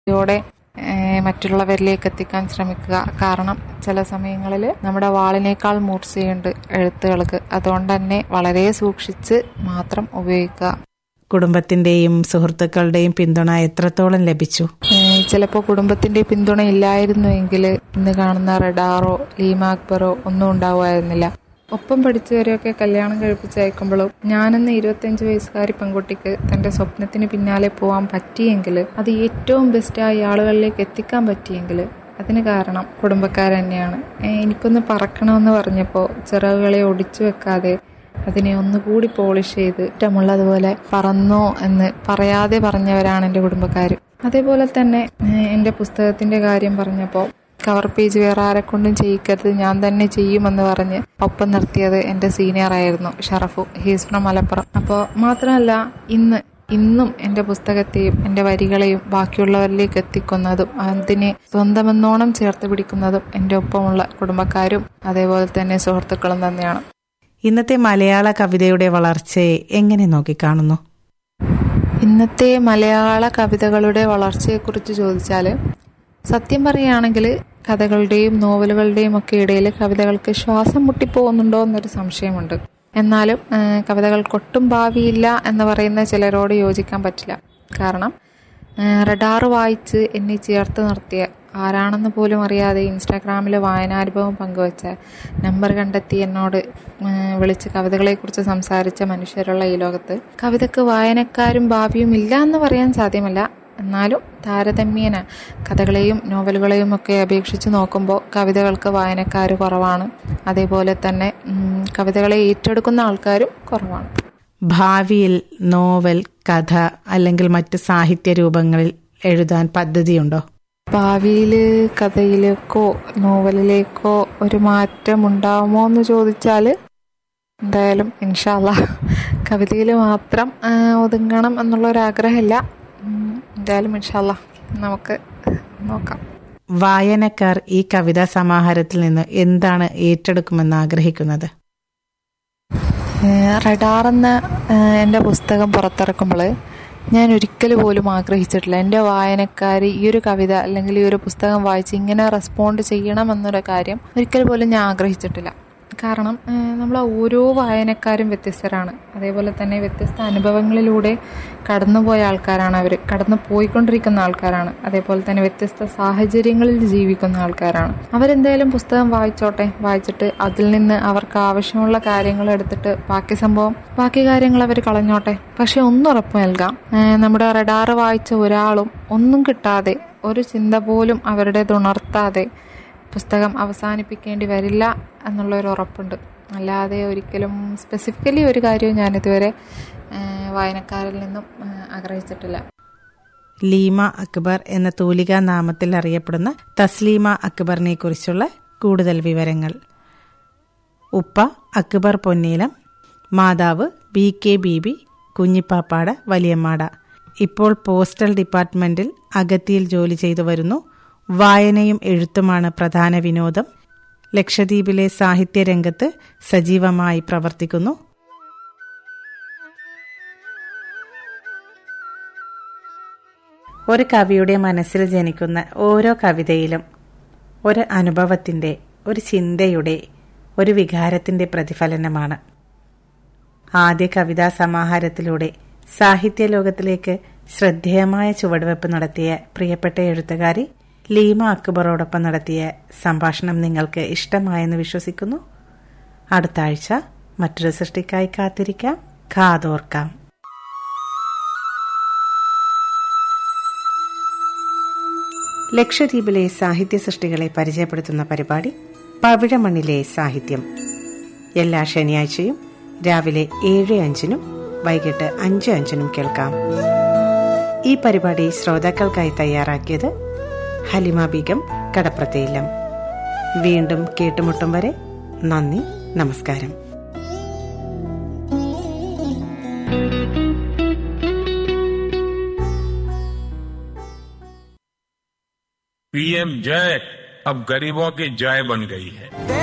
യോടെ മറ്റുള്ളവരിലേക്ക് എത്തിക്കാൻ ശ്രമിക്കുക കാരണം ചില സമയങ്ങളിൽ നമ്മുടെ വാളിനേക്കാൾ മൂർച്ചയുണ്ട് എഴുത്തുകൾക്ക് അതുകൊണ്ട് തന്നെ വളരെ സൂക്ഷിച്ച് മാത്രം ഉപയോഗിക്കുക കുടുംബത്തിന്റെയും സുഹൃത്തുക്കളുടെയും പിന്തുണ എത്രത്തോളം ലഭിച്ചു ചിലപ്പോൾ കുടുംബത്തിന്റെ പിന്തുണ ഇല്ലായിരുന്നുവെങ്കിൽ ഇന്ന് കാണുന്ന റഡാറോ ലീമ അക്ബറോ ഒന്നും ഉണ്ടാവുമായിരുന്നില്ല ഒപ്പം പഠിച്ചവരെയൊക്കെ കല്യാണം കഴിപ്പിച്ചയക്കുമ്പോഴും ഞാനെന്ന ഇരുപത്തിയഞ്ച് വയസ്സുകാരി പെൺകുട്ടിക്ക് തന്റെ സ്വപ്നത്തിന് പിന്നാലെ പോകാൻ പറ്റിയെങ്കിൽ അത് ഏറ്റവും ബെസ്റ്റായി ആളുകളിലേക്ക് എത്തിക്കാൻ പറ്റിയെങ്കിൽ അതിന് കാരണം കുടുംബക്കാർ തന്നെയാണ് എനിക്കൊന്ന് പറക്കണമെന്ന് പറഞ്ഞപ്പോൾ ചിറകുകളെ ഒടിച്ചു വെക്കാതെ അതിനെ ഒന്നുകൂടി പോളിഷ് ചെയ്ത് ഇഷ്ടമുള്ളതുപോലെ പറന്നോ എന്ന് പറയാതെ പറഞ്ഞവരാണ് എൻ്റെ കുടുംബക്കാർ അതേപോലെ തന്നെ എൻ്റെ പുസ്തകത്തിന്റെ കാര്യം പറഞ്ഞപ്പോൾ കവർ പേജ് വേറെ ആരെക്കൊണ്ടും ചെയ്യിക്കരുത് ഞാൻ തന്നെ ചെയ്യുമെന്ന് പറഞ്ഞ് ഒപ്പം നിർത്തിയത് എൻ്റെ സീനിയർ ആയിരുന്നു ഷറഫു ഹീസ് ഫ്രം മലപ്പുറം അപ്പോൾ മാത്രമല്ല ഇന്ന് ഇന്നും എൻ്റെ പുസ്തകത്തെയും എൻ്റെ വരികളെയും ബാക്കിയുള്ളവരിലേക്ക് എത്തിക്കുന്നതും അതിനെ സ്വന്തമെന്നോണം ചേർത്ത് പിടിക്കുന്നതും എൻ്റെ ഒപ്പമുള്ള കുടുംബക്കാരും അതേപോലെ തന്നെ സുഹൃത്തുക്കളും തന്നെയാണ് ഇന്നത്തെ മലയാള കവിതയുടെ വളർച്ചയെ എങ്ങനെ നോക്കിക്കാണുന്നു ഇന്നത്തെ മലയാള കവിതകളുടെ വളർച്ചയെക്കുറിച്ച് ചോദിച്ചാൽ സത്യം പറയുകയാണെങ്കിൽ കഥകളുടെയും നോവലുകളുടെയും ഒക്കെ ഇടയിൽ കവിതകൾക്ക് ശ്വാസം മുട്ടിപ്പോകുന്നുണ്ടോ എന്നൊരു സംശയമുണ്ട് എന്നാലും കവിതകൾക്കൊട്ടും ഭാവിയില്ല എന്ന് പറയുന്ന ചിലരോട് യോജിക്കാൻ പറ്റില്ല കാരണം റഡാർ വായിച്ച് എന്നെ ചേർത്ത് നിർത്തിയ ആരാണെന്ന് പോലും അറിയാതെ ഇൻസ്റ്റാഗ്രാമിൽ വായനാനുഭവം പങ്കുവച്ച നമ്പർ കണ്ടെത്തി എന്നോട് വിളിച്ച് കവിതകളെക്കുറിച്ച് സംസാരിച്ച മനുഷ്യരുള്ള ഈ ലോകത്ത് കവിതയ്ക്ക് വായനക്കാരും ഭാവിയും ഇല്ല എന്ന് പറയാൻ സാധ്യമല്ല എന്നാലും താരതമ്യേന കഥകളെയും നോവലുകളെയും ഒക്കെ അപേക്ഷിച്ച് നോക്കുമ്പോൾ കവിതകൾക്ക് വായനക്കാർ കുറവാണ് അതേപോലെ തന്നെ കവിതകളെ ഏറ്റെടുക്കുന്ന ആൾക്കാരും കുറവാണ് ഭാവിയിൽ നോവൽ കഥ അല്ലെങ്കിൽ മറ്റ് സാഹിത്യ രൂപങ്ങളിൽ എഴുതാൻ പദ്ധതിയുണ്ടോ ഭാവിയിൽ കഥയിലേക്കോ നോവലിലേക്കോ ഒരു മാറ്റം ഉണ്ടാവുമോ എന്ന് ചോദിച്ചാൽ എന്തായാലും ഇൻഷാല്ല കവിതയിൽ മാത്രം ഒതുങ്ങണം എന്നുള്ള ഒരു ആഗ്രഹമില്ല എന്തായാലും ഇൻഷാല്ല നമുക്ക് നോക്കാം വായനക്കാർ ഈ കവിതാ സമാഹാരത്തിൽ നിന്ന് എന്താണ് ഏറ്റെടുക്കുമെന്ന് ആഗ്രഹിക്കുന്നത് റഡാർ എന്ന എൻ്റെ പുസ്തകം പുറത്തിറക്കുമ്പോൾ ഞാൻ ഒരിക്കൽ പോലും ആഗ്രഹിച്ചിട്ടില്ല എൻ്റെ വായനക്കാർ ഈ ഒരു കവിത അല്ലെങ്കിൽ ഈ ഒരു പുസ്തകം വായിച്ച് ഇങ്ങനെ റെസ്പോണ്ട് ചെയ്യണം എന്നൊരു കാര്യം ഒരിക്കൽ പോലും ഞാൻ ആഗ്രഹിച്ചിട്ടില്ല കാരണം നമ്മൾ ഓരോ വായനക്കാരും വ്യത്യസ്തരാണ് അതേപോലെ തന്നെ വ്യത്യസ്ത അനുഭവങ്ങളിലൂടെ കടന്നുപോയ ആൾക്കാരാണ് അവർ കടന്നു പോയിക്കൊണ്ടിരിക്കുന്ന ആൾക്കാരാണ് അതേപോലെ തന്നെ വ്യത്യസ്ത സാഹചര്യങ്ങളിൽ ജീവിക്കുന്ന ആൾക്കാരാണ് അവരെന്തായാലും പുസ്തകം വായിച്ചോട്ടെ വായിച്ചിട്ട് അതിൽ നിന്ന് അവർക്ക് ആവശ്യമുള്ള കാര്യങ്ങൾ എടുത്തിട്ട് ബാക്കി സംഭവം ബാക്കി കാര്യങ്ങൾ അവർ കളഞ്ഞോട്ടെ പക്ഷെ ഒന്നുറപ്പ് നൽകാം നമ്മുടെ റഡാറ് വായിച്ച ഒരാളും ഒന്നും കിട്ടാതെ ഒരു ചിന്ത പോലും അവരുടേത് ഉണർത്താതെ പുസ്തകം അവസാനിപ്പിക്കേണ്ടി വരില്ല എന്നുള്ളൊരു ഉറപ്പുണ്ട് അല്ലാതെ ഒരിക്കലും സ്പെസിഫിക്കലി ഒരു കാര്യവും ഞാനിതുവരെ വായനക്കാരിൽ നിന്നും ആഗ്രഹിച്ചിട്ടില്ല ലീമ അക്ബർ എന്ന തൂലികാ നാമത്തിൽ അറിയപ്പെടുന്ന തസ്ലീമ അക്ബറിനെ കുറിച്ചുള്ള കൂടുതൽ വിവരങ്ങൾ ഉപ്പ അക്ബർ പൊന്നീലം മാതാവ് ബി കെ ബീബി കുഞ്ഞിപ്പാപ്പാട വലിയമ്മാട ഇപ്പോൾ പോസ്റ്റൽ ഡിപ്പാർട്ട്മെന്റിൽ അഗത്തിയിൽ ജോലി ചെയ്തു വരുന്നു വായനയും എഴുത്തുമാണ് പ്രധാന വിനോദം ലക്ഷദ്വീപിലെ സാഹിത്യരംഗത്ത് സജീവമായി പ്രവർത്തിക്കുന്നു ഒരു കവിയുടെ മനസ്സിൽ ജനിക്കുന്ന ഓരോ കവിതയിലും ഒരു അനുഭവത്തിന്റെ ഒരു ചിന്തയുടെ ഒരു വികാരത്തിന്റെ പ്രതിഫലനമാണ് ആദ്യ കവിതാ സമാഹാരത്തിലൂടെ സാഹിത്യ ലോകത്തിലേക്ക് ശ്രദ്ധേയമായ ചുവടുവെപ്പ് നടത്തിയ പ്രിയപ്പെട്ട എഴുത്തുകാരി ലീമ അക്ബറോടൊപ്പം നടത്തിയ സംഭാഷണം നിങ്ങൾക്ക് ഇഷ്ടമായെന്ന് വിശ്വസിക്കുന്നു അടുത്ത ആഴ്ച മറ്റൊരു സൃഷ്ടിക്കായി കാത്തിരിക്കാം കാതോർക്കാം ലക്ഷദ്വീപിലെ സാഹിത്യ സൃഷ്ടികളെ പരിചയപ്പെടുത്തുന്ന പരിപാടി പവിഴമണ്ണിലെ സാഹിത്യം എല്ലാ ശനിയാഴ്ചയും രാവിലെ ഏഴ് അഞ്ചിനും വൈകിട്ട് അഞ്ച് അഞ്ചിനും കേൾക്കാം ഈ പരിപാടി ശ്രോതാക്കൾക്കായി തയ്യാറാക്കിയത് ഹലിമ ബീഗം കടപ്രതയിലം വീണ്ടും കേട്ടുമുട്ടും വരെ നന്ദി നമസ്കാരം पीएम जय अब गरीबों की जय बन गई है